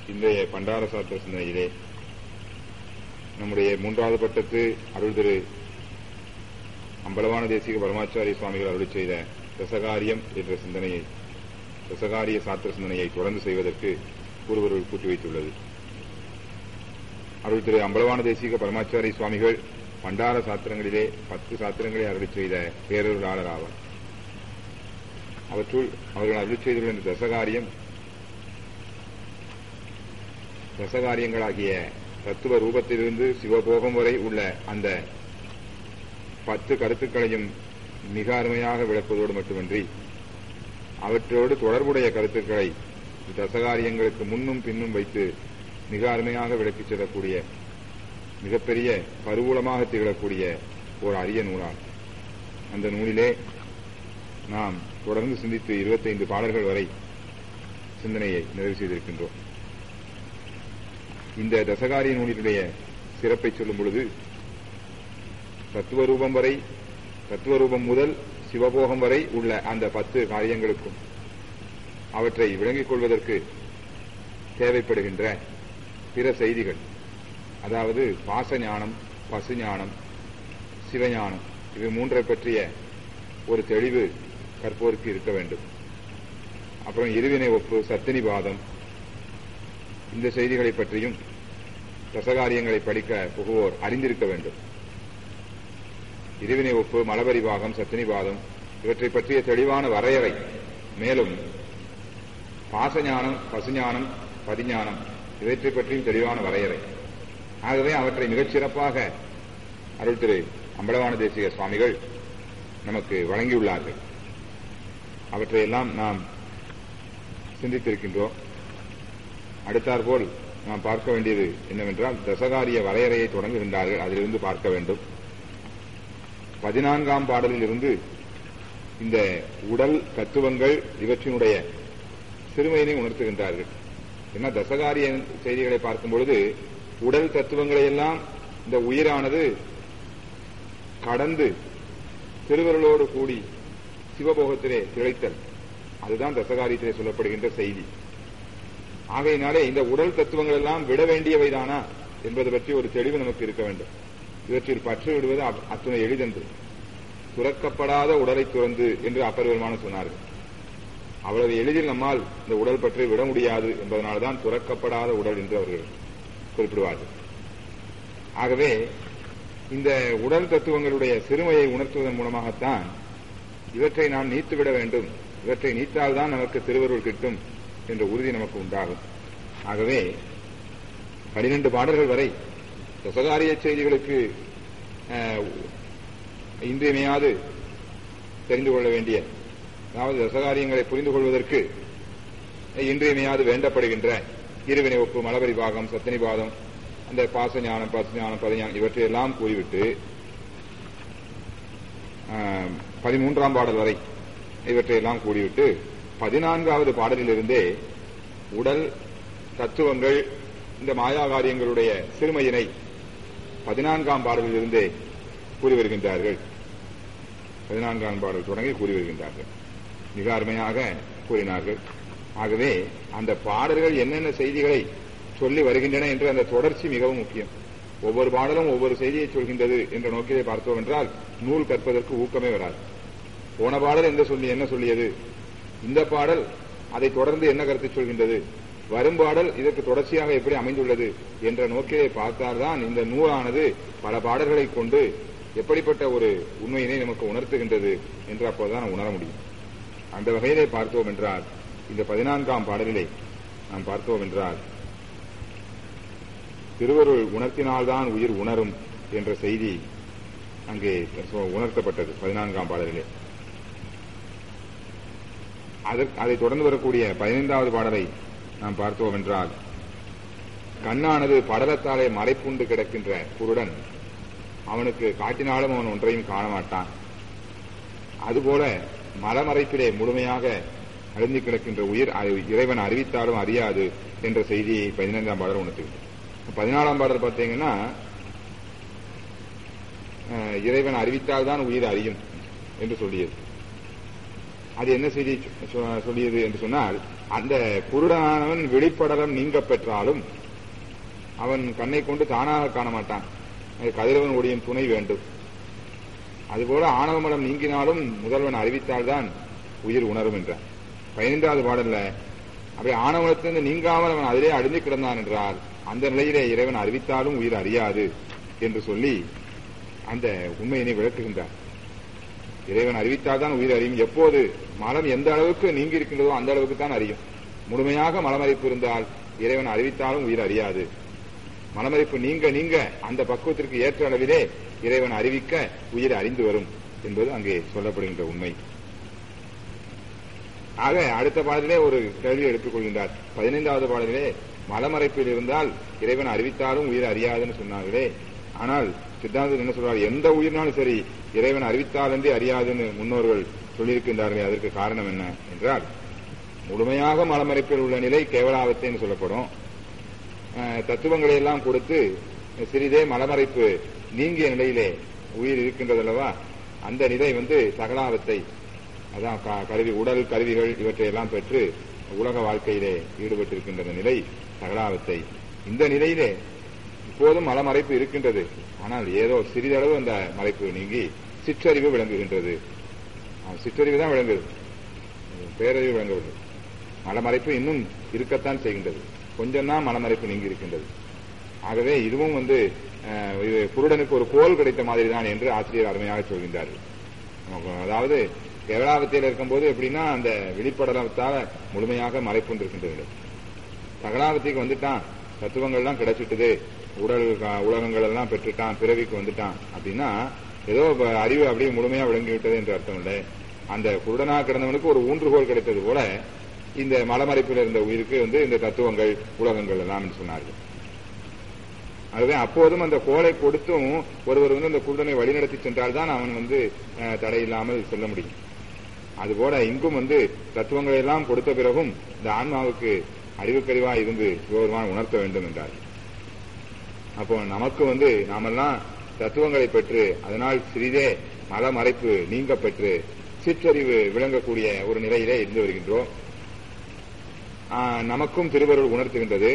இன்றைய பண்டார சாத்திர சிந்தனையிலே நம்முடைய மூன்றாவது பட்டத்து அருள் திரு அம்பலவான தேசிக பரமாச்சாரிய சுவாமிகள் அருள் செய்த ரசகாரியம் என்ற சிந்தனையை ரசகாரிய சாத்திர சிந்தனையை தொடர்ந்து செய்வதற்கு ஒருவர்கள் கூட்டி வைத்துள்ளது அருள் திரு அம்பலவான தேசிக பரமாச்சாரிய சுவாமிகள் பண்டார சாத்திரங்களிலே பத்து சாத்திரங்களை அருள் செய்த பேரொருளாளர் ஆவார் அவற்றுள் அவர்கள் அருள் செய்துள்ள இந்த தசகாரியம் தசகாரியங்களாகிய தத்துவ ரூபத்திலிருந்து சிவபோகம் வரை உள்ள அந்த பத்து கருத்துக்களையும் மிக அருமையாக விளக்குவதோடு மட்டுமின்றி அவற்றோடு தொடர்புடைய கருத்துக்களை தசகாரியங்களுக்கு முன்னும் பின்னும் வைத்து மிக அருமையாக விளக்கிச் செல்லக்கூடிய மிகப்பெரிய கருவூலமாக திகழக்கூடிய ஒரு அரிய நூலாகும் அந்த நூலிலே நாம் தொடர்ந்து சிந்தித்து இருபத்தைந்து பாடல்கள் வரை சிந்தனையை நிறைவு செய்திருக்கின்றோம் இந்த தசகாரிய நூலினுடைய சிறப்பை சொல்லும் பொழுது தத்துவரூபம் வரை தத்துவரூபம் முதல் சிவபோகம் வரை உள்ள அந்த பத்து காரியங்களுக்கும் அவற்றை விளங்கிக் கொள்வதற்கு தேவைப்படுகின்ற பிற செய்திகள் அதாவது பாச ஞானம் பசு ஞானம் சிவஞானம் இவை மூன்றை பற்றிய ஒரு தெளிவு கற்போருக்கு இருக்க வேண்டும் அப்புறம் இருவினை ஒப்பு சத்தினிபாதம் இந்த செய்திகளை பற்றியும் ரசகாரியங்களை படிக்க புகுவோர் அறிந்திருக்க வேண்டும் இருவினை ஒப்பு மலபரிவாகம் சத்தினிபாதம் இவற்றை பற்றிய தெளிவான வரையறை மேலும் பாசஞானம் பசுஞானம் பதிஞானம் இவற்றை பற்றியும் தெளிவான வரையறை ஆகவே அவற்றை மிகச் சிறப்பாக அருள் திரு அம்பலவான தேசிக சுவாமிகள் நமக்கு வழங்கியுள்ளார்கள் அவற்றையெல்லாம் நாம் சிந்தித்திருக்கின்றோம் அடுத்தாற்போல் நாம் பார்க்க வேண்டியது என்னவென்றால் தசகாரிய வரையறையை தொடங்குகின்றார்கள் அதிலிருந்து பார்க்க வேண்டும் பதினான்காம் பாடலில் இருந்து இந்த உடல் தத்துவங்கள் இவற்றினுடைய சிறுமையினை உணர்த்துகின்றார்கள் என்ன தசகாரிய செய்திகளை பார்க்கும் பொழுது உடல் தத்துவங்களை எல்லாம் இந்த உயிரானது கடந்து திருவருளோடு கூடி சிவபோகத்திலே திளைத்தல் அதுதான் தசகாரியத்திலே சொல்லப்படுகின்ற செய்தி ஆகையினாலே இந்த உடல் தத்துவங்கள் எல்லாம் விட வேண்டியவைதானா என்பது பற்றி ஒரு தெளிவு நமக்கு இருக்க வேண்டும் இவற்றில் பற்று விடுவது அத்துணை எளிதென்று துறக்கப்படாத உடலை துறந்து என்று அப்பர் பெருமான சொன்னார்கள் அவ்வளவு எளிதில் நம்மால் இந்த உடல் பற்றி விட முடியாது என்பதனால்தான் துறக்கப்படாத உடல் என்று அவர்கள் குறிப்பிடுவார்கள் ஆகவே இந்த உடல் தத்துவங்களுடைய சிறுமையை உணர்த்துவதன் மூலமாகத்தான் இவற்றை நாம் நீத்துவிட வேண்டும் இவற்றை நீத்தால்தான் நமக்கு திருவருள் கிட்டும் என்ற உறுதி நமக்கு உண்டாகும் ஆகவே பனிரெண்டு பாடல்கள் வரை ரசகாரிய செய்திகளுக்கு இன்றியமையாது தெரிந்து கொள்ள வேண்டிய அதாவது ரசகாரியங்களை புரிந்து கொள்வதற்கு இன்றியமையாது வேண்டப்படுகின்ற இருவினை ஒப்பு மலபரி பாகம் சத்தனி பாதம் அந்த பாச ஞானம் பசு ஞானம் பதிஞானம் இவற்றையெல்லாம் கூறிவிட்டு பதிமூன்றாம் பாடல் வரை இவற்றையெல்லாம் கூறிவிட்டு பதினான்காவது பாடலிலிருந்தே உடல் தத்துவங்கள் இந்த மாயா காரியங்களுடைய சிறுமையினை பதினான்காம் பாடலிலிருந்தே கூறி வருகின்றார்கள் பதினான்காம் பாடல் தொடங்கி கூறி வருகின்றார்கள் மிக அருமையாக கூறினார்கள் ஆகவே அந்த பாடல்கள் என்னென்ன செய்திகளை சொல்லி வருகின்றன என்று அந்த தொடர்ச்சி மிகவும் முக்கியம் ஒவ்வொரு பாடலும் ஒவ்வொரு செய்தியை சொல்கின்றது என்ற நோக்கிலே பார்த்தோம் என்றால் நூல் கற்பதற்கு ஊக்கமே வராது போன பாடல் எந்த சொல்லி என்ன சொல்லியது இந்த பாடல் அதை தொடர்ந்து என்ன கருத்து சொல்கின்றது வரும் பாடல் இதற்கு தொடர்ச்சியாக எப்படி அமைந்துள்ளது என்ற நோக்கிலே பார்த்தால்தான் இந்த நூலானது பல பாடல்களை கொண்டு எப்படிப்பட்ட ஒரு உண்மையினை நமக்கு உணர்த்துகின்றது என்று அப்போதுதான் உணர முடியும் அந்த வகையிலே பார்த்தோம் என்றால் இந்த பதினான்காம் பாடலிலே நாம் பார்த்தோம் என்றால் திருவருள் உணர்த்தினால்தான் உயிர் உணரும் என்ற செய்தி அங்கே உணர்த்தப்பட்டது பதினான்காம் பாடலிலே அதை தொடர்ந்து வரக்கூடிய பதினைந்தாவது பாடலை நாம் பார்த்தோம் என்றால் கண்ணானது படலத்தாலே மறைப்புண்டு கிடக்கின்ற குருடன் அவனுக்கு காட்டினாலும் அவன் ஒன்றையும் காண மாட்டான் அதுபோல மலமறைப்பிலே முழுமையாக அழிந்து கிடக்கின்ற உயிர் இறைவன் அறிவித்தாலும் அறியாது என்ற செய்தியை பதினைந்தாம் பாடல் உணர்த்துகிறது பதினாலாம் பாடல் பார்த்தீங்கன்னா இறைவன் அறிவித்தால்தான் உயிர் அறியும் என்று சொல்லியது அது என்ன செய்தி சொல்லியது என்று சொன்னால் அந்த குருடனானவன் வெளிப்படலம் நீங்க பெற்றாலும் அவன் கண்ணை கொண்டு தானாக காண மாட்டான் அது கதிரவன் ஒளியின் துணை வேண்டும் அதுபோல ஆணவமலம் நீங்கினாலும் முதல்வன் அறிவித்தால்தான் உயிர் உணரும் என்றான் பதினைந்தாவது பாடல்ல அப்படி ஆணவத்திலிருந்து நீங்காமல் அவன் அதிலே அழிந்து கிடந்தான் என்றால் அந்த நிலையிலே இறைவன் அறிவித்தாலும் உயிர் அறியாது என்று சொல்லி அந்த உண்மையினை விளக்குகின்றார் இறைவன் அறிவித்தால்தான் உயிர் அறியும் எப்போது மலம் எந்த அளவுக்கு நீங்கி இருக்கின்றதோ அந்த அளவுக்கு தான் அறியும் முழுமையாக மலமறிப்பு இருந்தால் இறைவன் அறிவித்தாலும் உயிர் அறியாது மலமறிப்பு நீங்க நீங்க அந்த பக்குவத்திற்கு ஏற்ற அளவிலே இறைவன் அறிவிக்க உயிர் அறிந்து வரும் என்பது அங்கே சொல்லப்படுகின்ற உண்மை ஆக அடுத்த பாடலிலே ஒரு கேள்வி எடுத்துக் கொள்கின்றார் பதினைந்தாவது பாடலிலே மலமறைப்பில் இருந்தால் இறைவன் அறிவித்தாலும் உயிர் அறியாதுன்னு சொன்னார்களே ஆனால் சித்தாந்தத்தில் என்ன சொல்றார் எந்த உயிர்னாலும் சரி இறைவன் அறிவித்தாலன்றி அறியாதுன்னு முன்னோர்கள் சொல்லியிருக்கின்றார்களே அதற்கு காரணம் என்ன என்றால் முழுமையாக மலமறைப்பில் உள்ள நிலை கேவலாவத்தைன்னு சொல்லப்படும் அஹ், தத்துவங்களை எல்லாம் கொடுத்து சிறிதே மலமறைப்பு நீங்கிய நிலையிலே உயிர் இருக்கின்றதல்லவா அந்த நிலை வந்து சகலாவத்தை அதான் க- கருவி உடல் கருவிகள் இவற்றை எல்லாம் பெற்று உலக வாழ்க்கையிலே ஈடுபட்டிருக்கின்ற நிலை சகலாவத்தை இந்த நிலையிலே இப்போதும் மலமறைப்பு இருக்கின்றது ஆனால் ஏதோ சிறிதளவு அந்த மறைப்பு நீங்கி சிற்றறிவு விளங்குகின்றது ஆ, சிற்றறிவு தான் விளங்குது பேரறிவு விளங்கவில்லை மலமறைப்பு இன்னும் இருக்கத்தான் செய்கின்றது கொஞ்சம் தான் மலமறைப்பு நீங்கி இருக்கின்றது ஆகவே இதுவும் வந்து அஹ், இது குருடனுக்கு ஒரு கோல் கிடைத்த மாதிரி தான் என்று ஆசிரியர் அருமையாக சொல்கின்றார்கள் நமக்கு அதாவது கேரளாவத்தியில் இருக்கும்போது எப்படின்னா அந்த வெளிப்படலத்தால முழுமையாக மறைப்பு இருக்கின்றது சகலாவத்திக்கு வந்துட்டான் தத்துவங்கள்லாம் கிடைச்சிட்டுது உடல் க- உலகங்கள் எல்லாம் பெற்றுட்டான் பிறவிக்கு வந்துட்டான் அப்படின்னா ஏதோ இப்ப அறிவு அப்படியே முழுமையா விளங்கி விட்டது என்று அர்த்தம் இல்லை அந்த குருடனா கிடந்தவனுக்கு ஒரு ஊன்றுகோல் கிடைத்தது போல இந்த மலமறைப்பில் இருந்த உயிருக்கு வந்து இந்த தத்துவங்கள் உலகங்கள் எல்லாம் என்று சொன்னார்கள் ஆகவே அப்போதும் அந்த கோலை கொடுத்தும் ஒருவர் வந்து அந்த குருடனை வழிநடத்தி சென்றால்தான் அவன் வந்து அஹ், தடையில்லாமல் செல்ல முடியும் அதுபோல இங்கும் வந்து தத்துவங்களை எல்லாம் கொடுத்த பிறகும் இந்த ஆன்மாவுக்கு அறிவுக்கறிவா இருந்து சிவபெருமான் உணர்த்த வேண்டும் என்றார் அப்போ நமக்கு வந்து நாமெல்லாம் தத்துவங்களை பெற்று அதனால் சிறிதே மலமறைப்பு நீங்க பெற்று சிற்றறிவு விளங்கக்கூடிய ஒரு நிலையிலே இருந்து வருகின்றோம் ஆஹ், நமக்கும் திருவருள் உணர்த்துகின்றது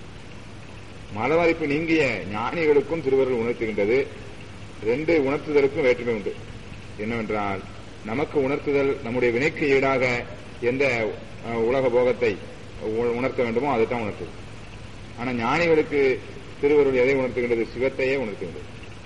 மலமறைப்பு நீங்கிய ஞானிகளுக்கும் திருவருள் உணர்த்துகின்றது ரெண்டு உணர்த்துதலுக்கும் வேற்றுமை உண்டு என்னவென்றால் நமக்கு உணர்த்துதல் நம்முடைய வினைக்கு ஈடாக எந்த அஹ், உலக போகத்தை உ- உணர்த்த வேண்டுமோ அதைத்தான் உணர்த்துது ஆனா ஞானிகளுக்கு திருவருள் எதை உணர்த்துகின்றது சிவத்தையே உணர்த்துகின்றது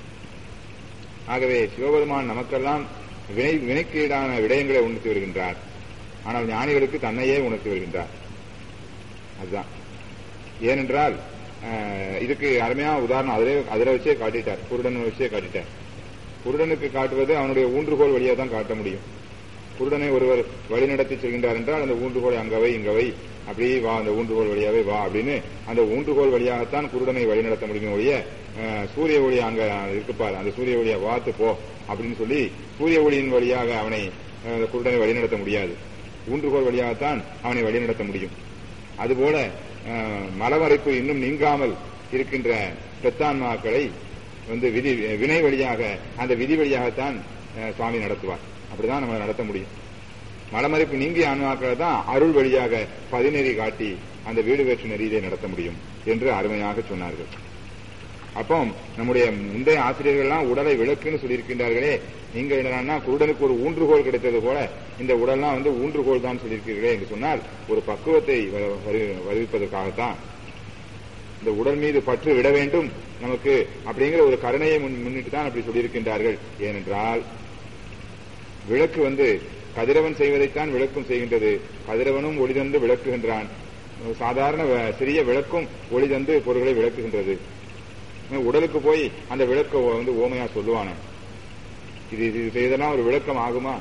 ஆகவே சிவபெருமான் நமக்கெல்லாம் வினை வினைக்கு ஈடான விடயங்களை உணர்த்தி வருகின்றார் ஆனால் ஞானிகளுக்கு தன்னையே உணர்த்தி வருகின்றார் அதுதான் ஏனென்றால் அஹ், இதுக்கு அருமையா உதாரணம் அதிலே அதில் வச்சே காட்டிட்டார் குருடன் வச்சே காட்டிட்டார் குருடனுக்கு காட்டுவது அவனுடைய ஊன்றுகோல் வழியா தான் காட்ட முடியும் குருடனை ஒருவர் வழிநடத்தி செல்கின்றார் என்றால் அந்த ஊன்றுகோலை அங்கவை இங்கவை அப்படியே வா அந்த ஊன்றுகோல் வழியாவே வா அப்படின்னு அந்த ஊன்றுகோல் வழியாகத்தான் குருடனை வழிநடத்த முடியும் ஒழிய அஹ், சூரிய ஒளி அங்க இருக்குப்பார் அந்த சூரிய ஒளியை பார்த்து போ அப்படின்னு சொல்லி சூரிய ஒளியின் வழியாக அவனை அஹ், அந்த குருடனை வழிநடத்த முடியாது ஊன்றுகோல் வழியாகத்தான் அவனை வழிநடத்த முடியும் அதுபோல அஹ், மலமறைப்பு இன்னும் நீங்காமல் இருக்கின்ற பெத்தான்மாக்களை வந்து விதி வினை வழியாக அந்த விதி வழியாகத்தான் அஹ், சுவாமி நடத்துவார் அப்படிதான் நம்ம நடத்த முடியும் மலமறைப்பு நீங்கிய ஆன்மாக்களை தான் அருள் வழியாக பதிநெறி காட்டி அந்த வீடு வேற்று நெறியிலே நடத்த முடியும் என்று அருமையாக சொன்னார்கள் அப்போ நம்முடைய முந்தைய ஆசிரியர்கள்லாம் உடலை விளக்குன்னு சொல்லியிருக்கின்றார்களே நீங்க என்னன்னா குருடனுக்கு ஒரு ஊன்றுகோல் கிடைத்தது போல இந்த உடல்லாம் வந்து ஊன்றுகோல் தான் சொல்லியிருக்கிறீர்களே என்று சொன்னால் ஒரு பக்குவத்தை வ- வரு- வருவிப்பதற்காகத்தான் இந்த உடல் மீது பற்று விட வேண்டும் நமக்கு அப்படிங்கிற ஒரு கருணையை முன் முன்னிட்டு தான் அப்படி சொல்லியிருக்கின்றார்கள் ஏனென்றால் விளக்கு வந்து கதிரவன் செய்வதைத்தான் விளக்கும் செய்கின்றது கதிரவனும் ஒளி தந்து விளக்குகின்றான் சாதாரண வ- சிறிய விளக்கும் ஒளி தந்து பொருள்களை விளக்குகின்றது உடலுக்கு போய் அந்த விளக்க வந்து ஓமையா சொல்லுவானே இது இது செய்தெல்லாம் ஒரு விளக்கம் ஆகுமா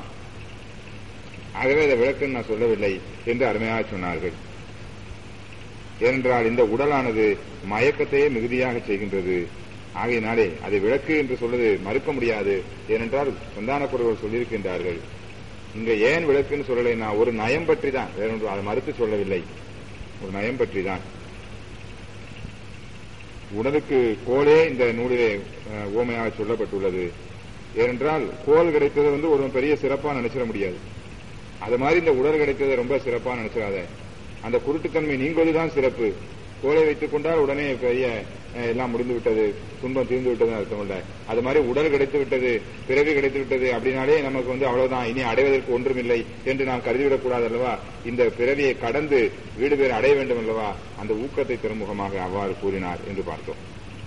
ஆகவே அதை விளக்குன்னு நான் சொல்லவில்லை என்று அருமையாக சொன்னார்கள் ஏனென்றால் இந்த உடலானது மயக்கத்தையே மிகுதியாக செய்கின்றது ஆகையினாலே அதை விளக்கு என்று சொல்வது மறுக்க முடியாது ஏனென்றால் சந்தான குரல்கள் சொல்லியிருக்கின்றார்கள் இங்க ஏன் விளக்குன்னு சொல்லலை நான் ஒரு நயம் பற்றி தான் வேறொன்று அதை மறுத்து சொல்லவில்லை ஒரு நயம் பற்றி தான் உடலுக்கு கோலே இந்த நூலிலே அஹ், ஓமையாக சொல்லப்பட்டுள்ளது ஏனென்றால் கோல் கிடைத்தது வந்து ஒரு பெரிய சிறப்பா நினைச்சிட முடியாது அது மாதிரி இந்த உடல் கிடைத்தது ரொம்ப சிறப்பா நினைச்சிடாத அந்த குருட்டுத்தன்மை நீங்குவதுதான் சிறப்பு கோலை வைத்துக் கொண்டால் உடனே பெரிய அஹ், எல்லாம் முடிந்து விட்டது துன்பம் தீர்ந்து விட்டதுன்னு அர்த்தம் இல்ல அது மாதிரி உடல் கிடைத்து விட்டது பிறவி கிடைத்து விட்டது அப்படின்னாலே நமக்கு வந்து அவ்வளவுதான் இனி அடைவதற்கு ஒன்றுமில்லை என்று நாம் கருதிவிடக் கூடாது அல்லவா இந்த பிறவியை கடந்து வீடு பேர் அடைய வேண்டும் அல்லவா அந்த ஊக்கத்தை திருமுகமாக அவ்வாறு கூறினார் என்று பார்த்தோம்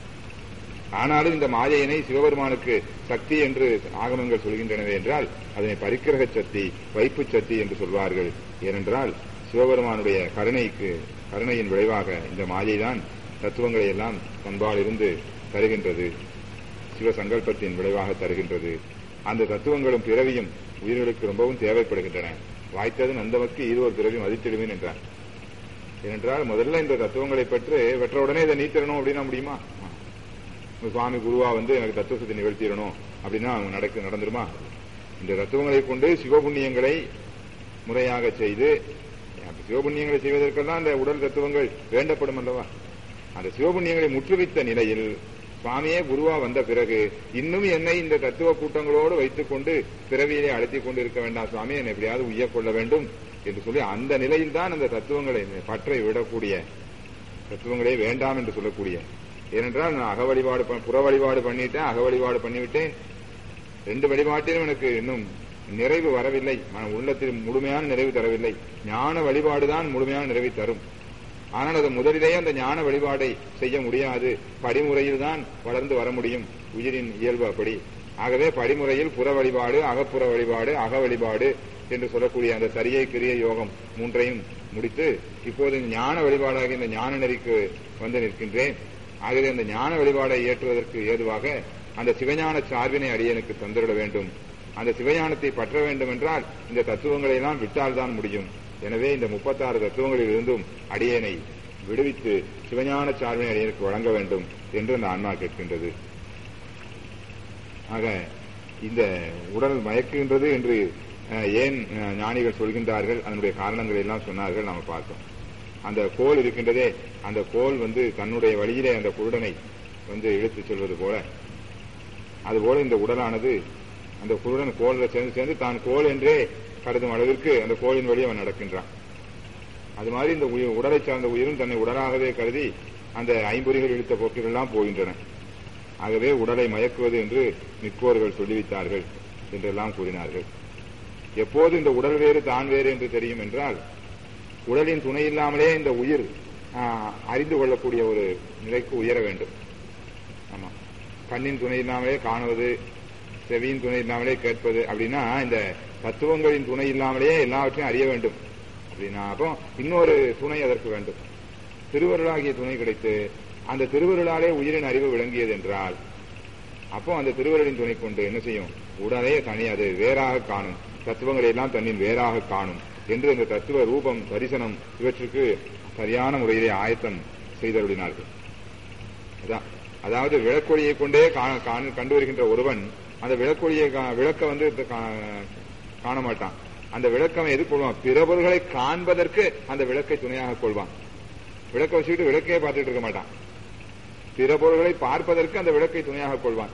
ஆனாலும் இந்த மாயையினை சிவபெருமானுக்கு சக்தி என்று ஆகமங்கள் சொல்கின்றனவே என்றால் அதனை பரிக்கிரக சக்தி வைப்பு சக்தி என்று சொல்வார்கள் ஏனென்றால் சிவபெருமானுடைய கருணைக்கு கருணையின் விளைவாக இந்த மாயைதான் தத்துவங்களை எல்லாம் தன்பால் இருந்து தருகின்றது சிவ சங்கல்பத்தின் விளைவாக தருகின்றது அந்த தத்துவங்களும் பிறவியும் உயிர்களுக்கு ரொம்பவும் தேவைப்படுகின்றன வாய்த்தது நந்தவக்கு இது ஒரு பிறவி மதித்திடுவேன் என்றார் ஏனென்றால் முதல்ல இந்த தத்துவங்களை பெற்று பெற்ற உடனே இதை நீத்திரணும் அப்படின்னா முடியுமா உங்க சுவாமி குருவா வந்து எனக்கு தத்துவத்தை நிகழ்த்திடணும் அப்படின்னா அவங்க நடக்க நடந்துருமா இந்த தத்துவங்களை கொண்டு சிவபுண்ணியங்களை முறையாக செய்து அப்ப சிவபுண்ணியங்களை செய்வதற்கெல்லாம் அந்த உடல் தத்துவங்கள் வேண்டப்படும் அல்லவா அந்த சிவபுண்ணியங்களை முற்றுவித்த நிலையில் சுவாமியே குருவா வந்த பிறகு இன்னும் என்னை இந்த தத்துவ கூட்டங்களோடு வைத்துக் கொண்டு பிறவியிலே அழைத்துக் கொண்டு இருக்க வேண்டாம் சுவாமி என்னை எப்படியாவது உய்ய கொள்ள வேண்டும் என்று சொல்லி அந்த நிலையில் தான் அந்த தத்துவங்களை பற்றை விடக்கூடிய தத்துவங்களே வேண்டாம் என்று சொல்லக்கூடிய ஏனென்றால் நான் அக வழிபாடு பண்- புற வழிபாடு பண்ணிட்டேன் அக வழிபாடு பண்ணிவிட்டேன் ரெண்டு வழிபாட்டிலும் எனக்கு இன்னும் நிறைவு வரவில்லை மன உள்ளத்தில் முழுமையான நிறைவு தரவில்லை ஞான வழிபாடுதான் முழுமையான நிறைவை தரும் ஆனால் அது முதலிலேயே அந்த ஞான வழிபாடை செய்ய முடியாது படிமுறையில் தான் வளர்ந்து வர முடியும் உயிரின் இயல்பு அப்படி ஆகவே படிமுறையில் புற வழிபாடு அகப்புற வழிபாடு அக வழிபாடு என்று சொல்லக்கூடிய அந்த சரியை கிரிய யோகம் மூன்றையும் முடித்து இப்போது இந்த ஞான வழிபாடாக இந்த ஞான நெறிக்கு வந்து நிற்கின்றேன் ஆகவே அந்த ஞான வழிபாடை ஏற்றுவதற்கு ஏதுவாக அந்த சிவஞான சார்பினை அடியனுக்கு தந்திட வேண்டும் அந்த சிவஞானத்தை பற்ற வேண்டும் என்றால் இந்த தத்துவங்களை எல்லாம் விட்டால்தான் முடியும் எனவே இந்த முப்பத்தாறு தத்துவங்களில் இருந்தும் அடியேனை விடுவித்து சிவஞான சார்பினை அடியனுக்கு வழங்க வேண்டும் என்று அந்த ஆன்மா கேட்கின்றது ஆக இந்த உடல் மயக்குகின்றது என்று அஹ், ஏன் அஹ், ஞானிகள் சொல்கின்றார்கள் அதனுடைய காரணங்களை எல்லாம் சொன்னார்கள் நாம பார்த்தோம் அந்த கோல் இருக்கின்றதே அந்த கோல் வந்து தன்னுடைய வழியிலே அந்த குருடனை வந்து இழுத்துச் செல்வது போல அதுபோல இந்த உடலானது அந்த குருடன் கோலில் சேர்ந்து சேர்ந்து தான் கோல் என்றே கருதும் அளவிற்கு அந்த கோலின் வழி அவன் நடக்கின்றான் அது மாதிரி இந்த உயிர் உடலை சார்ந்த உயிரும் தன்னை உடலாகவே கருதி அந்த ஐம்பொறிகள் இழுத்த போக்கிலெல்லாம் போகின்றன ஆகவே உடலை மயக்குவது என்று மிக்கோர்கள் சொல்லிவித்தார்கள் என்றெல்லாம் கூறினார்கள் எப்போது இந்த உடல் வேறு தான் வேறு என்று தெரியும் என்றால் உடலின் துணை இல்லாமலே இந்த உயிர் ஆ, அறிந்து கொள்ளக்கூடிய ஒரு நிலைக்கு உயர வேண்டும் ஆமா கண்ணின் துணை இல்லாமலே காணுவது செவியின் துணை இல்லாமலே கேட்பது அப்படின்னா இந்த தத்துவங்களின் துணை இல்லாமலே எல்லாவற்றையும் அறிய வேண்டும் அப்படின்னா அப்போ இன்னொரு துணை அதற்கு வேண்டும் திருவருளாகிய துணை கிடைத்து அந்த திருவருளாலே உயிரின் அறிவு விளங்கியது என்றால் அப்போ அந்த திருவருளின் துணை கொண்டு என்ன செய்யும் உடனே தனி அது வேறாக காணும் தத்துவங்களை எல்லாம் தன்னின் வேறாக காணும் என்று அந்த தத்துவ ரூபம் தரிசனம் இவற்றுக்கு சரியான முறையிலே ஆயத்தம் செய்தருளினார்கள் அதான் அதாவது விளக்கொளியை கொண்டே கா- காண- கண்டு வருகின்ற ஒருவன் அந்த விளக்கொளியை கா- விளக்க வந்து கா- காண மாட்டான் அந்த விளக்கம் எது கொள்வான் பிற பொருள்களை காண்பதற்கு அந்த விளக்கை துணையாக கொள்வான் விளக்க வச்சுக்கிட்டு விளக்கையே பார்த்துட்டு இருக்க மாட்டான் பிற பொருள்களை பார்ப்பதற்கு அந்த விளக்கை துணையாக கொள்வான்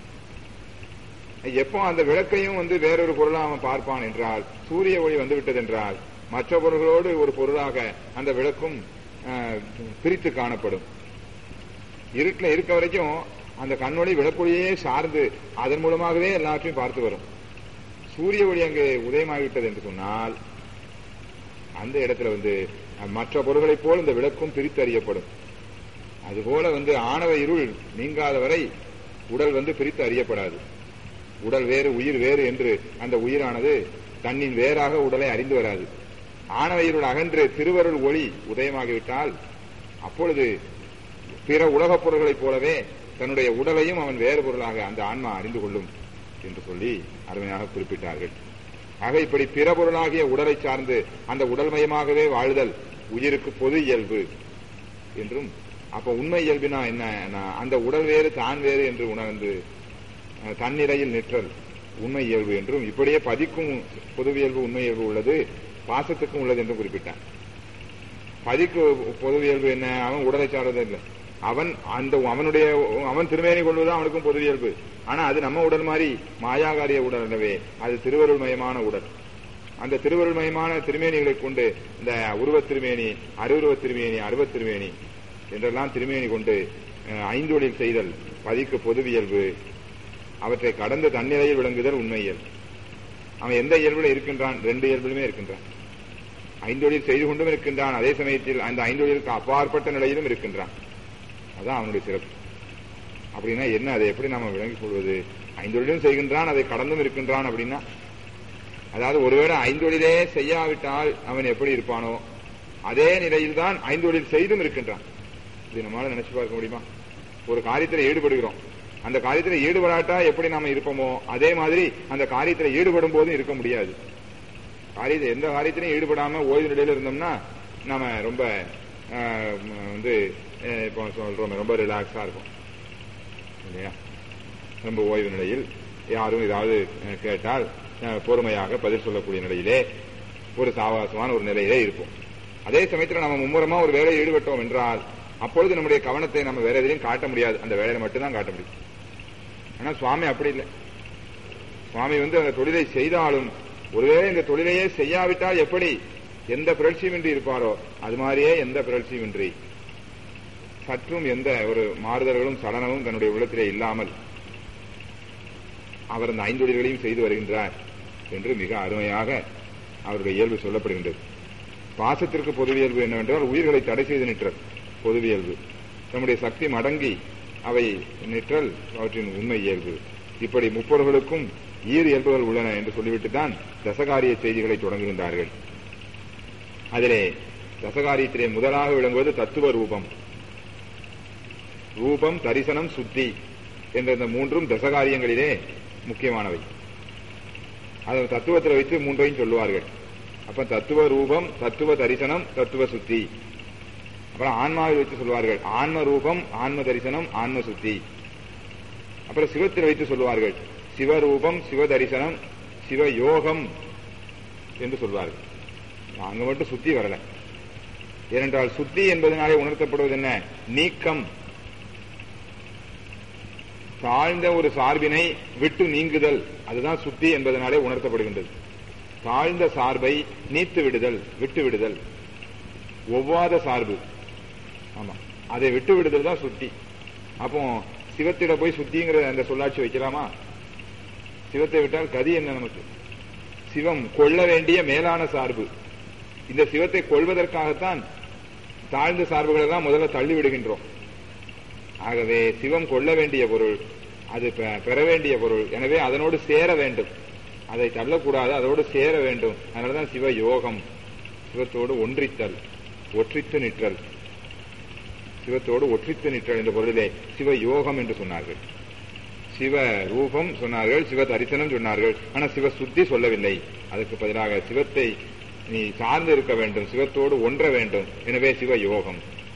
எப்போ அந்த விளக்கையும் வந்து வேறொரு பொருளா அவன் பார்ப்பான் என்றால் சூரிய ஒளி வந்து விட்டது என்றால் மற்ற பொருள்களோடு ஒரு பொருளாக அந்த விளக்கும் ஆஹ், பிரித்து காணப்படும் இருட்டில் இருக்க வரைக்கும் அந்த கண்ணொளி விளக்கொளியே சார்ந்து அதன் மூலமாகவே எல்லாவற்றையும் பார்த்து வரும் சூரிய ஒளி அங்கே உதயமாகிவிட்டது என்று சொன்னால் அந்த இடத்துல வந்து அஹ், மற்ற பொருள்களைப் போல் இந்த விளக்கும் பிரித்து அறியப்படும் அதுபோல வந்து ஆணவ இருள் நீங்காத வரை உடல் வந்து பிரித்து அறியப்படாது உடல் வேறு உயிர் வேறு என்று அந்த உயிரானது தன்னின் வேறாக உடலை அறிந்து வராது ஆணவ இருள் அகன்று திருவருள் ஒளி உதயமாகிவிட்டால் அப்பொழுது பிற உலகப் பொருள்களைப் போலவே தன்னுடைய உடலையும் அவன் வேறு பொருளாக அந்த ஆன்மா அறிந்து கொள்ளும் என்று சொல்லி அருமையாக குறிப்பிட்டார்கள் ஆக இப்படி பிற பொருளாகிய உடலை சார்ந்து அந்த உடல்மயமாகவே வாழ்தல் உயிருக்கு பொது இயல்பு என்றும் அப்ப உண்மை இயல்பினா என்ன நான் அந்த உடல் வேறு தான் வேறு என்று உணர்ந்து அஹ், தன்னிலையில் நிற்றல் உண்மை இயல்பு என்றும் இப்படியே பதிக்கும் பொது இயல்பு உண்மை இயல்பு உள்ளது பாசத்துக்கும் உள்ளது என்றும் குறிப்பிட்டான் பதிக்கு பொது இயல்பு என்ன அவன் உடலை சார்ந்தது இல்லை அவன் அந்த அவனுடைய அவன் திருமேனி கொள்வதுதான் அவனுக்கும் பொது இயல்பு ஆனா அது நம்ம உடல் மாதிரி மாயாகாரிய உடல் அல்லவே அது திருவருள்மயமான உடல் அந்த திருவருள்மயமான திருமேனிகளை கொண்டு இந்த உருவத் திருமேனி அருவுருவத் திருமேனி அருவத் திருமேனி என்றெல்லாம் திருமேனி கொண்டு அஹ், ஐந்தொழில் செய்தல் பதிக்கு பொதுவியல்பு அவற்றை கடந்த தன்னிலையில் விளங்குதல் உண்மையியல் அவன் எந்த இயல்புல இருக்கின்றான் ரெண்டு இயல்பிலுமே இருக்கின்றான் ஐந்தொழில் செய்து கொண்டும் இருக்கின்றான் அதே சமயத்தில் அந்த ஐந்தொழிலுக்கு அப்பாற்பட்ட நிலையிலும் இருக்கின்றான் அதான் அவனுடைய சிறப்பு அப்படின்னா என்ன அதை எப்படி நாம விளங்கிக் கொள்வது ஐந்தொழிலும் செய்கின்றான் அதை கடந்தும் இருக்கின்றான் அப்படின்னா அதாவது ஒருவேளை ஐந்தொழிலே செய்யாவிட்டால் அவன் எப்படி இருப்பானோ அதே நிலையில்தான் ஐந்தொழில் செய்தும் இருக்கின்றான் இது நம்மளால நினைச்சு பார்க்க முடியுமா ஒரு காரியத்தில் ஈடுபடுகிறோம் அந்த காரியத்தில் ஈடுபடாட்டா எப்படி நாம இருப்போமோ அதே மாதிரி அந்த காரியத்தில் ஈடுபடும் போதும் இருக்க முடியாது காரியத்தை எந்த காரியத்திலையும் ஈடுபடாம ஓய்வு நிலையில இருந்தோம்னா நாம ரொம்ப ஆஹ், வந்து அஹ், இப்போ சொல்றோம் ரொம்ப ரிலாக்ஸா இருக்கும் இல்லையா ரொம்ப ஓய்வு நிலையில் யாரும் ஏதாவது அஹ், கேட்டால் அஹ், பொறுமையாக பதில் சொல்லக்கூடிய நிலையிலே ஒரு சாவாசமான ஒரு நிலையிலே இருப்போம் அதே சமயத்தில் நம்ம மும்முரமா ஒரு வேலையில் ஈடுபட்டோம் என்றால் அப்பொழுது நம்முடைய கவனத்தை நம்ம வேற எதிலையும் காட்ட முடியாது அந்த வேலையில மட்டும்தான் காட்ட முடியும் ஆனா சுவாமி அப்படி இல்லை சுவாமி வந்து அந்த தொழிலை செய்தாலும் ஒருவேளை இந்த தொழிலையே செய்யாவிட்டால் எப்படி எந்த பிறழ்ச்சியுமின்றி இருப்பாரோ அது மாதிரியே எந்த பிறழ்ச்சியுமின்றி சற்றும் எந்த ஒரு மாறுதல்களும் சலனமும் தன்னுடைய உள்ளத்திலே இல்லாமல் அவர் அந்த ஐந்தொழில்களையும் செய்து வருகின்றார் என்று மிக அருமையாக அவருடைய இயல்பு சொல்லப்படுகின்றது பாசத்திற்கு பொதுவியல்பு என்னவென்றால் உயிர்களை தடை செய்து நிற்றல் பொதுவியல்பு நம்முடைய சக்தி மடங்கி அவை நிற்றல் அவற்றின் உண்மை இயல்பு இப்படி முப்பொருள்களுக்கும் ஈர் இயல்புகள் உள்ளன என்று சொல்லிவிட்டு தான் தசகாரிய செய்திகளை தொடங்குகின்றார்கள் அதிலே தசகாரியத்திலே முதலாக விளங்குவது தத்துவ ரூபம் ரூபம் தரிசனம் சுத்தி என்ற இந்த மூன்றும் தசகாரியங்களிலே முக்கியமானவை அதை தத்துவத்தில் வைத்து மூன்றையும் சொல்லுவார்கள் அப்ப தத்துவ ரூபம் தத்துவ தரிசனம் தத்துவ சுத்தி அப்புறம் ஆன்மாவில் வைத்து சொல்வார்கள் ஆன்ம ரூபம் ஆன்ம தரிசனம் ஆன்ம சுத்தி அப்புறம் சிவத்தில் வைத்து சொல்வார்கள் சிவரூபம் சிவ தரிசனம் சிவ யோகம் என்று சொல்வார்கள் அங்க மட்டும் சுத்தி வரல ஏனென்றால் சுத்தி என்பதனாலே உணர்த்தப்படுவது என்ன நீக்கம் தாழ்ந்த ஒரு சார்பினை விட்டு நீங்குதல் அதுதான் சுத்தி என்பதனாலே உணர்த்தப்படுகின்றது தாழ்ந்த சார்பை நீத்து விடுதல் விட்டு விடுதல் ஒவ்வாத சார்பு ஆமா அதை விட்டு விடுதல் தான் சுத்தி அப்போ சிவத்திட போய் சுத்திங்கிற அந்த சொல்லாட்சி வைக்கலாமா சிவத்தை விட்டால் கதி என்ன நமக்கு சிவம் கொள்ள வேண்டிய மேலான சார்பு இந்த சிவத்தை கொள்வதற்காகத்தான் தாழ்ந்த சார்புகளை எல்லாம் முதல்ல தள்ளி விடுகின்றோம் ஆகவே சிவம் கொள்ள வேண்டிய பொருள் அது பெ- பெற வேண்டிய பொருள் எனவே அதனோடு சேர வேண்டும் அதை தள்ளக்கூடாது அதோடு சேர வேண்டும் அதனாலதான் சிவ யோகம் சிவத்தோடு ஒன்றித்தல் ஒற்றித்து நிற்றல் சிவத்தோடு ஒற்றித்து நிற்றல் என்ற பொருளிலே சிவ யோகம் என்று சொன்னார்கள் சிவ ரூபம் சொன்னார்கள் சிவ தரிசனம் சொன்னார்கள் ஆனா சிவ சுத்தி சொல்லவில்லை அதற்கு பதிலாக சிவத்தை நீ சார்ந்து இருக்க வேண்டும் சிவத்தோடு ஒன்ற வேண்டும் எனவே சிவ யோகம்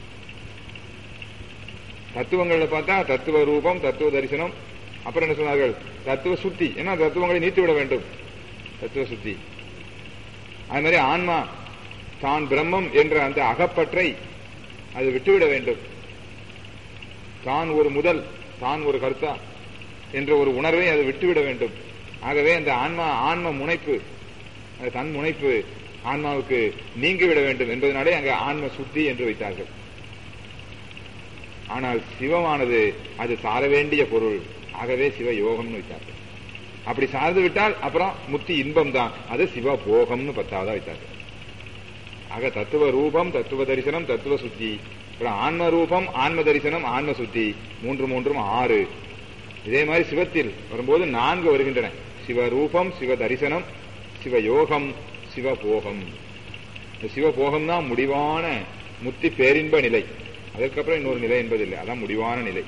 தத்துவங்கள்ல பார்த்தா தத்துவ ரூபம் தத்துவ தரிசனம் அப்புறம் என்ன சொன்னார்கள் தத்துவ சுத்தி ஏன்னா தத்துவங்களை நீத்து விட வேண்டும் தத்துவ சுத்தி அது மாதிரி ஆன்மா தான் பிரம்மம் என்ற அந்த அகப்பற்றை அது விட்டுவிட வேண்டும் தான் ஒரு முதல் தான் ஒரு கர்த்தா என்ற ஒரு உணர்வை அது விட்டுவிட வேண்டும் ஆகவே அந்த ஆன்மா ஆன்ம முனைப்பு அந்த தன் முனைப்பு ஆன்மாவுக்கு நீங்கிவிட வேண்டும் என்பதனாலே அங்க ஆன்ம சுத்தி என்று வைத்தார்கள் ஆனால் சிவமானது அது சார வேண்டிய பொருள் ஆகவே சிவ யோகம்னு வைத்தார்கள் அப்படி சார்ந்து விட்டால் அப்புறம் முத்தி இன்பம் தான் அது சிவ போகம்னு பத்தாவதா வைத்தார்கள் ஆக தத்துவ ரூபம் தத்துவ தரிசனம் தத்துவ சுத்தி அப்புறம் ஆன்ம ரூபம் ஆன்ம தரிசனம் ஆன்ம சுத்தி மூன்று மூன்றும் ஆறு இதே மாதிரி சிவத்தில் வரும்போது நான்கு வருகின்றன சிவரூபம் சிவ தரிசனம் சிவ யோகம் சிவ போகம் இந்த சிவ போகம் தான் முடிவான முத்தி பேரின்ப நிலை அதற்கப்புறம் இன்னொரு நிலை என்பதில்லை அதான் முடிவான நிலை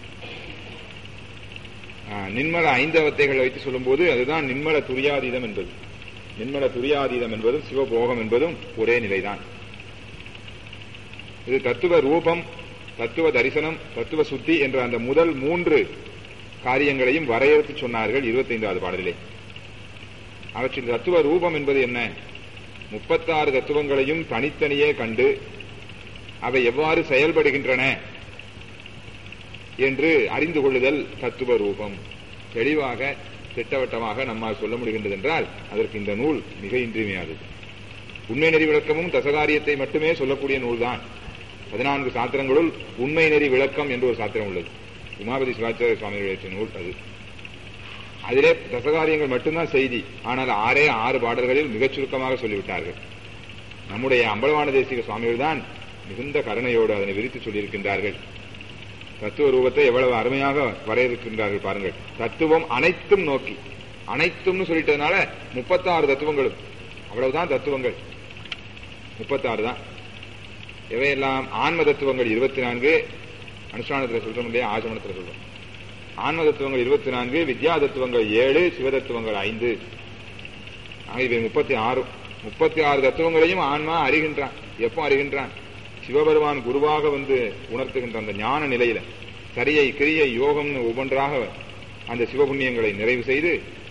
ஆ, நின்மல ஐந்தவத்தைகளை வைத்து சொல்லும்போது அதுதான் நின்மல துரியாதீதம் என்பது நின்மல துரியாதீதம் என்பதும் சிவபோகம் என்பதும் ஒரே நிலைதான் இது தத்துவ ரூபம் தத்துவ தரிசனம் தத்துவ சுத்தி என்ற அந்த முதல் மூன்று காரியங்களையும் வரையறுத்து சொன்னார்கள் இருபத்தைந்தாவது பாடலிலே அவற்றில் தத்துவ ரூபம் என்பது என்ன முப்பத்தாறு தத்துவங்களையும் தனித்தனியே கண்டு அவை எவ்வாறு செயல்படுகின்றன என்று அறிந்து கொள்ளுதல் தத்துவ ரூபம் தெளிவாக திட்டவட்டமாக நம்மால் சொல்ல முடிகின்றது என்றால் அதற்கு இந்த நூல் மிக இன்றியமையாதது உண்மை நெறி விளக்கமும் தசகாரியத்தை மட்டுமே சொல்லக்கூடிய நூல்தான் பதினான்கு சாத்திரங்களுள் உண்மை நெறி விளக்கம் என்று ஒரு சாத்திரம் உள்ளது உமாபதி சிவாச்சாரிய சுவாமிகள் எழுதிய நூல் அது அதிலே தசகாரியங்கள் மட்டும்தான் செய்தி ஆனால் ஆறே ஆறு பாடல்களில் மிகச் சுருக்கமாக சொல்லிவிட்டார்கள் நம்முடைய அம்பலவான தேசிக சுவாமிகள் தான் மிகுந்த கருணையோடு அதனை விரித்து சொல்லியிருக்கின்றார்கள் தத்துவ ரூபத்தை எவ்வளவு அருமையாக வரையறுக்கின்றார்கள் பாருங்கள் தத்துவம் அனைத்தும் நோக்கி அனைத்தும்னு சொல்லிட்டதுனால முப்பத்தாறு தத்துவங்களும் அவ்வளவுதான் தத்துவங்கள் முப்பத்தாறு தான் இவையெல்லாம் ஆன்ம தத்துவங்கள் இருபத்தி நான்கு அனுஷ்டானத்தில் சொல்றோம் இல்லையா ஆசமனத்தில் சொல்றோம் ஆன்ம தத்துவங்கள் இருபத்தி நான்கு வித்யா தத்துவங்கள் ஏழு சிவ தத்துவங்கள் ஐந்து ஆகியவை முப்பத்தி ஆறு முப்பத்தி ஆறு தத்துவங்களையும் ஆன்மா அறிகின்றான் எப்போ அறிகின்றான் சிவபெருமான் குருவாக வந்து உணர்த்துகின்ற அந்த ஞான நிலையில சரியை கிரியை யோகம்னு ஒவ்வொன்றாக அந்த சிவபுண்ணியங்களை நிறைவு செய்து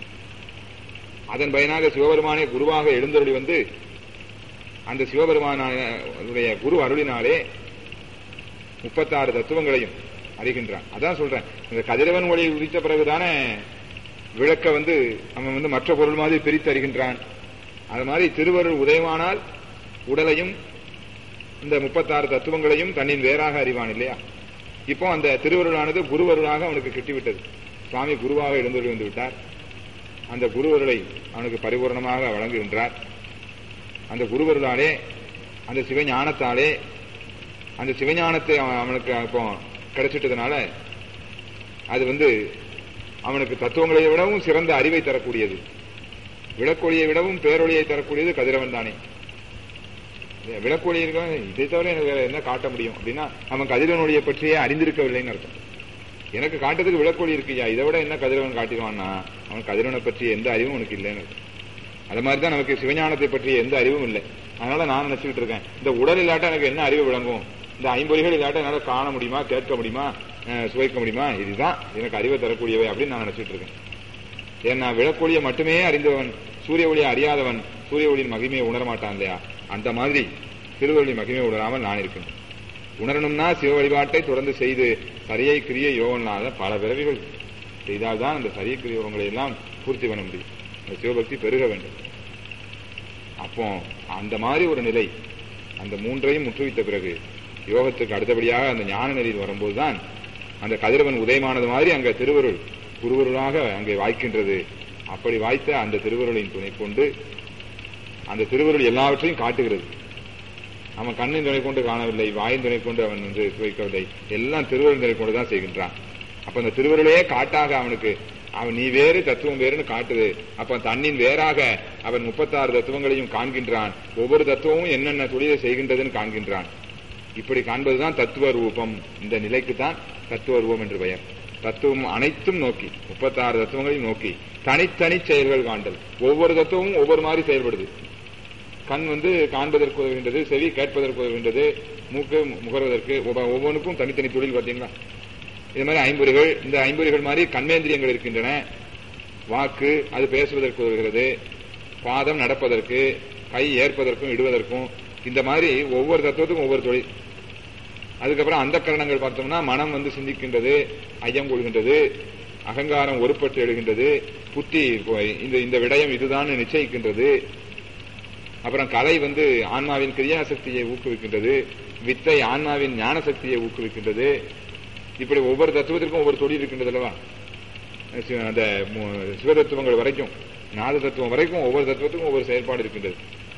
அதன் பயனாக சிவபெருமானே குருவாக எழுந்தருளி வந்து அந்த சிவபெருமானுடைய குரு அருளினாலே முப்பத்தாறு தத்துவங்களையும் அறிகின்றான் அதான் சொல்றேன் இந்த கதிரவன் ஒளி உதித்த பிறகுதானே விளக்க வந்து அவன் வந்து மற்ற பொருள் மாதிரி பிரித்து அறிகின்றான் அது மாதிரி திருவருள் உதயமானால் உடலையும் இந்த முப்பத்தாறு தத்துவங்களையும் தன்னின் வேறாக அறிவான் இல்லையா இப்போ அந்த திருவருளானது குருவருளாக அவனுக்கு கிட்டிவிட்டது சுவாமி குருவாக எழுந்தொழி வந்து விட்டார் அந்த குருவருளை அவனுக்கு பரிபூர்ணமாக வழங்குகின்றார் அந்த குருவருளாலே அந்த சிவஞானத்தாலே அந்த சிவஞானத்தை அவன் அவனுக்கு இப்போ கிடைச்சிட்டதுனால அது வந்து அவனுக்கு தத்துவங்களை விடவும் சிறந்த அறிவை தரக்கூடியது விளக்கொழியை விடவும் பேரொழியை தரக்கூடியது கதிரவன் தானே விளக்கொழி இருக்க இதை தவிர எனக்கு வேற என்ன காட்ட முடியும் அப்படின்னா அவன் கதிரவனுடைய பற்றியே அறிந்திருக்கவில்லைன்னு அர்த்தம் எனக்கு காட்டுறதுக்கு விளக்கொழி இருக்குயா இதை விட என்ன கதிரவன் காட்டிடுவான்னா அவன் கதிரவனை பற்றிய எந்த அறிவும் உனக்கு இல்லைன்னு அர்த்தம் அது மாதிரி தான் நமக்கு சிவஞானத்தை பற்றிய எந்த அறிவும் இல்லை அதனால நான் நினைச்சுக்கிட்டு இருக்கேன் இந்த உடல் இல்லாட்ட எனக்கு என்ன அறிவு விளங்கும் இந்த ஐம்பொறிகள் இல்லாட்ட என்னால காண முடியுமா கேட்க முடியுமா சுவைக்க முடியுமா இதுதான் எனக்கு அறிவை தரக்கூடியவை அப்படின்னு நான் நினைச்சிட்டு இருக்கேன் ஏன்னா விளக்கொழியை மட்டுமே அறிந்தவன் சூரிய ஒளியை அறியாதவன் சூரிய ஒளியின் மகிமையை உணர மாட்டான் இல்லையா அந்த மாதிரி திருவள்ளி மகிமையை உணராமல் நான் இருக்கேன் உணரணும்னா சிவ வழிபாட்டை தொடர்ந்து செய்து சரியை கிரிய யோகம்னால பல பிறவிகள் செய்தால்தான் அந்த சரிய கிரிய யோகங்களை எல்லாம் பூர்த்தி பண்ண முடியும் அந்த சிவபக்தி பெருக வேண்டும் அப்போ அந்த மாதிரி ஒரு நிலை அந்த மூன்றையும் முற்றுவித்த பிறகு யோகத்துக்கு அடுத்தபடியாக அந்த ஞான நிலையில் வரும்போதுதான் அந்த கதிரவன் உதயமானது மாதிரி அங்க திருவருள் குருவருளாக அங்கே வாய்க்கின்றது அப்படி வாய்த்த அந்த திருவருளின் துணை கொண்டு அந்த திருவருள் எல்லாவற்றையும் காட்டுகிறது அவன் கண்ணின் துணை கொண்டு காணவில்லை வாயின் துணை கொண்டு அவன் வந்து சுவைக்கவில்லை எல்லாம் திருவருள் துணை கொண்டு தான் செய்கின்றான் அப்ப அந்த திருவருளையே காட்டாக அவனுக்கு அவன் நீ வேறு தத்துவம் வேறுன்னு காட்டுது அப்ப தன்னின் வேறாக அவன் முப்பத்தாறு தத்துவங்களையும் காண்கின்றான் ஒவ்வொரு தத்துவமும் என்னென்ன தொழிலை செய்கின்றதுன்னு காண்கின்றான் இப்படி காண்பதுதான் தத்துவ ரூபம் இந்த நிலைக்கு தான் தத்துவ ரூபம் என்று பெயர் தத்துவம் அனைத்தும் நோக்கி முப்பத்தாறு தத்துவங்களையும் நோக்கி தனித்தனி செயல்கள் காண்டல் ஒவ்வொரு தத்துவமும் ஒவ்வொரு மாதிரி செயல்படுது கண் வந்து காண்பதற்கு உதவுகின்றது செவி கேட்பதற்கு உதவுகின்றது மூக்கு முகர்வதற்கு ஒவ்வொன்றுக்கும் தனித்தனி தொழில் பார்த்தீங்களா இது மாதிரி ஐம்பொறிகள் இந்த ஐம்பொறிகள் மாதிரி கண்மேந்திரியங்கள் இருக்கின்றன வாக்கு அது பேசுவதற்கு உதவுகிறது பாதம் நடப்பதற்கு கை ஏற்பதற்கும் இடுவதற்கும் இந்த மாதிரி ஒவ்வொரு தத்துவத்துக்கும் ஒவ்வொரு தொழில் அதுக்கப்புறம் அந்த கரணங்கள் பார்த்தோம்னா மனம் வந்து சிந்திக்கின்றது ஐயம் கொள்கின்றது அகங்காரம் ஒருப்பட்டு எழுகின்றது புத்தி இந்த இந்த விடயம் இதுதான் நிச்சயிக்கின்றது அப்புறம் கலை வந்து ஆன்மாவின் கிரியாசக்தியை ஊக்குவிக்கின்றது வித்தை ஆன்மாவின் ஞான சக்தியை ஊக்குவிக்கின்றது இப்படி ஒவ்வொரு தத்துவத்திற்கும் ஒவ்வொரு தொழில் இருக்கின்றது அல்லவா அந்த சிவதத்துவங்கள் வரைக்கும் நாத தத்துவம் வரைக்கும் ஒவ்வொரு தத்துவத்துக்கும் ஒவ்வொரு செயல்பாடு இருக்கின்றது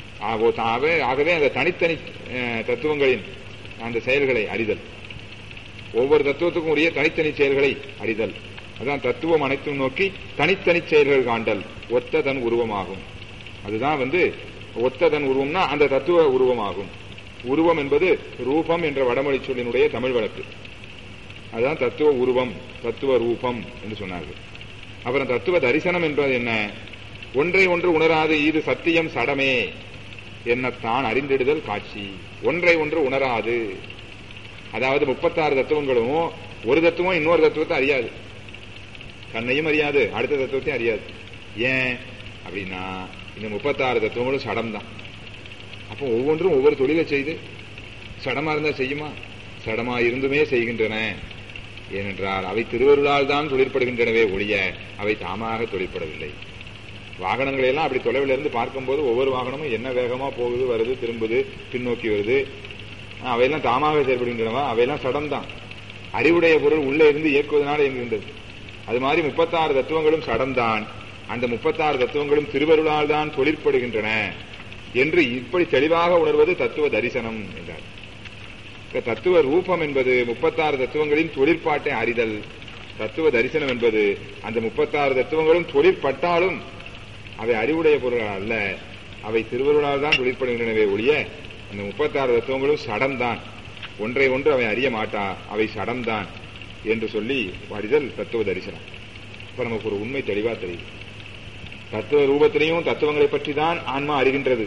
ஆகவே அந்த தனித்தனி தத்துவங்களின் அந்த செயல்களை அறிதல் ஒவ்வொரு தத்துவத்துக்கும் உரிய தனித்தனி செயல்களை அறிதல் அதான் தத்துவம் அனைத்தும் நோக்கி தனித்தனி செயல்கள் காண்டல் ஒத்த தன் உருவமாகும் அதுதான் வந்து ஒத்த தன் உருவம்னா அந்த தத்துவ உருவமாகும் உருவம் என்பது ரூபம் என்ற வடமொழி சொல்லினுடைய தமிழ் வழக்கு அதுதான் தத்துவ உருவம் தத்துவ ரூபம் என்று சொன்னார்கள் அப்புறம் தத்துவ தரிசனம் என்பது என்ன ஒன்றை ஒன்று உணராது இது சத்தியம் சடமே என்னத்தான் அறிந்திடுதல் காட்சி ஒன்றை ஒன்று உணராது அதாவது முப்பத்தாறு தத்துவங்களும் ஒரு தத்துவம் இன்னொரு தத்துவத்தை அறியாது கண்ணையும் அறியாது அடுத்த தத்துவத்தையும் அறியாது ஏன் அப்படின்னா இந்த முப்பத்தாறு தத்துவங்களும் சடம் தான் அப்போ ஒவ்வொன்றும் ஒவ்வொரு தொழிலை செய்து சடமா இருந்தா செய்யுமா சடமா இருந்துமே செய்கின்றன ஏனென்றால் அவை திருவருளால் தான் தொழிற்படுகின்றனவே ஒழிய அவை தாமாக தொழிற்படவில்லை வாகனங்களை எல்லாம் அப்படி தொலைவில் இருந்து பார்க்கும்போது ஒவ்வொரு வாகனமும் என்ன வேகமா போகுது வருது திரும்புது பின்னோக்கி வருது ஆஹ், அவையெல்லாம் தாமாக செயல்படுகின்றனவா அவையெல்லாம் சடம் தான் அறிவுடைய பொருள் உள்ளே இருந்து இயக்குவதனால இயங்குகின்றது அது மாதிரி முப்பத்தாறு தத்துவங்களும் சடம்தான் அந்த முப்பத்தாறு தத்துவங்களும் திருவருளால் தான் தொழிற்படுகின்றன என்று இப்படி தெளிவாக உணர்வது தத்துவ தரிசனம் என்றார் இந்த தத்துவ ரூபம் என்பது முப்பத்தாறு தத்துவங்களின் தொழிற்பாட்டை அறிதல் தத்துவ தரிசனம் என்பது அந்த முப்பத்தாறு தத்துவங்களும் தொழிற்பட்டாலும் அவை அறிவுடைய பொருள் அல்ல அவை திருவருளால் தான் தொழிற்படுகின்றனவே ஒழிய அந்த முப்பத்தாறு தத்துவங்களும் சடம்தான் ஒன்றை ஒன்று அவை அறிய மாட்டா அவை சடம்தான் என்று சொல்லி அறிதல் தத்துவ தரிசனம் இப்ப நமக்கு ஒரு உண்மை தெளிவா தெரியும் தத்துவ ரூபத்திலையும் தத்துவங்களை பற்றி தான் ஆன்மா அறிகின்றது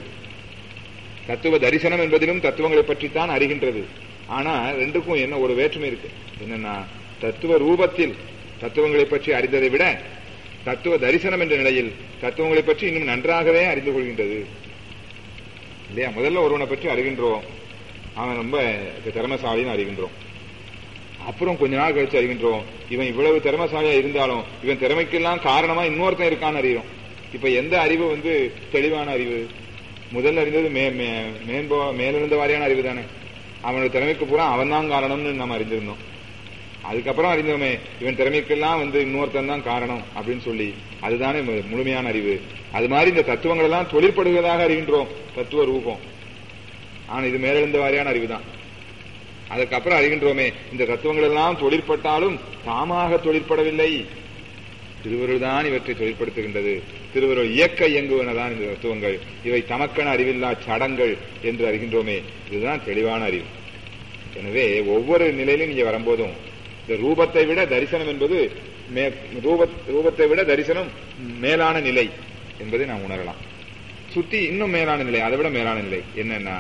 தத்துவ தரிசனம் என்பதிலும் தத்துவங்களை பற்றித்தான் அறிகின்றது ஆனா ரெண்டுக்கும் என்ன ஒரு வேற்றுமை இருக்கு என்னன்னா தத்துவ ரூபத்தில் தத்துவங்களை பற்றி அறிந்ததை விட தத்துவ தரிசனம் என்ற நிலையில் தத்துவங்களை பற்றி இன்னும் நன்றாகவே அறிந்து கொள்கின்றது இல்லையா முதல்ல ஒருவனை பற்றி அறிகின்றோம் அவன் ரொம்ப திறமசாலின்னு அறிகின்றோம் அப்புறம் கொஞ்ச நாள் கழிச்சு அறிகின்றோம் இவன் இவ்வளவு திறமசாலியா இருந்தாலும் இவன் திறமைக்கெல்லாம் காரணமா இன்னொருத்தன் இருக்கான்னு அறிகிறோம் இப்ப எந்த அறிவு வந்து தெளிவான அறிவு முதல்ல அறிந்தது மே மே- மேன்போ மேலிருந்த வாரியான அறிவு தானே அவனோட திறமைக்கு பூரா அவன் தான் காரணம்னு நம்ம அறிந்திருந்தோம் அதுக்கப்புறம் அறிந்தோமே இவன் திறமைக்கெல்லாம் வந்து இன்னொருத்தன் தான் காரணம் அப்படின்னு சொல்லி அதுதானே மு- முழுமையான அறிவு அது மாதிரி இந்த தத்துவங்கள் எல்லாம் தொழிற்படுவதாக அறிகின்றோம் தத்துவ ரூபம் ஆனா இது மேலெழுந்த வாரியான அறிவு தான் அதுக்கப்புறம் அறிகின்றோமே இந்த தத்துவங்கள் எல்லாம் தொழிற்பட்டாலும் தாமாக தொழிற்படவில்லை திருவருள் தான் இவற்றை தொழிற்படுத்துகின்றது திருவருள் இயக்க இயங்குவனதான் இந்த தத்துவங்கள் இவை தமக்கென அறிவில்லா சடங்கள் என்று அறிகின்றோமே இதுதான் தெளிவான அறிவு எனவே ஒவ்வொரு நிலையிலும் நீங்க வரும்போதும் இந்த ரூபத்தை விட தரிசனம் என்பது மே- ரூப- ரூபத்தை விட தரிசனம் மேலான நிலை என்பதை நாம் உணரலாம் சுத்தி இன்னும் மேலான நிலை அதை விட மேலான நிலை என்னன்னா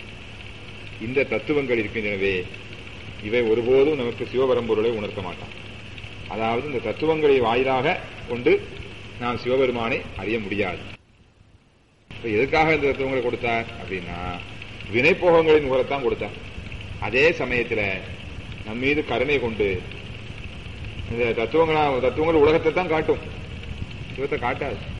இந்த தத்துவங்கள் இருக்கின்றனவே இவை ஒருபோதும் நமக்கு சிவபரம்பொருளை உணர்த்த மாட்டான் அதாவது இந்த தத்துவங்களை வாயிலாக கொண்டு நாம் சிவபெருமானை அறிய முடியாது இப்ப எதுக்காக இந்த தத்துவங்களை கொடுத்தார் அப்படின்னா வினைப்போகங்களின் உரத்தான் கொடுத்தார் அதே சமயத்துல நம் மீது கருணை கொண்டு இந்த தத்துவங்களா தத்துவங்கள் உலகத்தை தான் காட்டும் சிவத்தை காட்டாது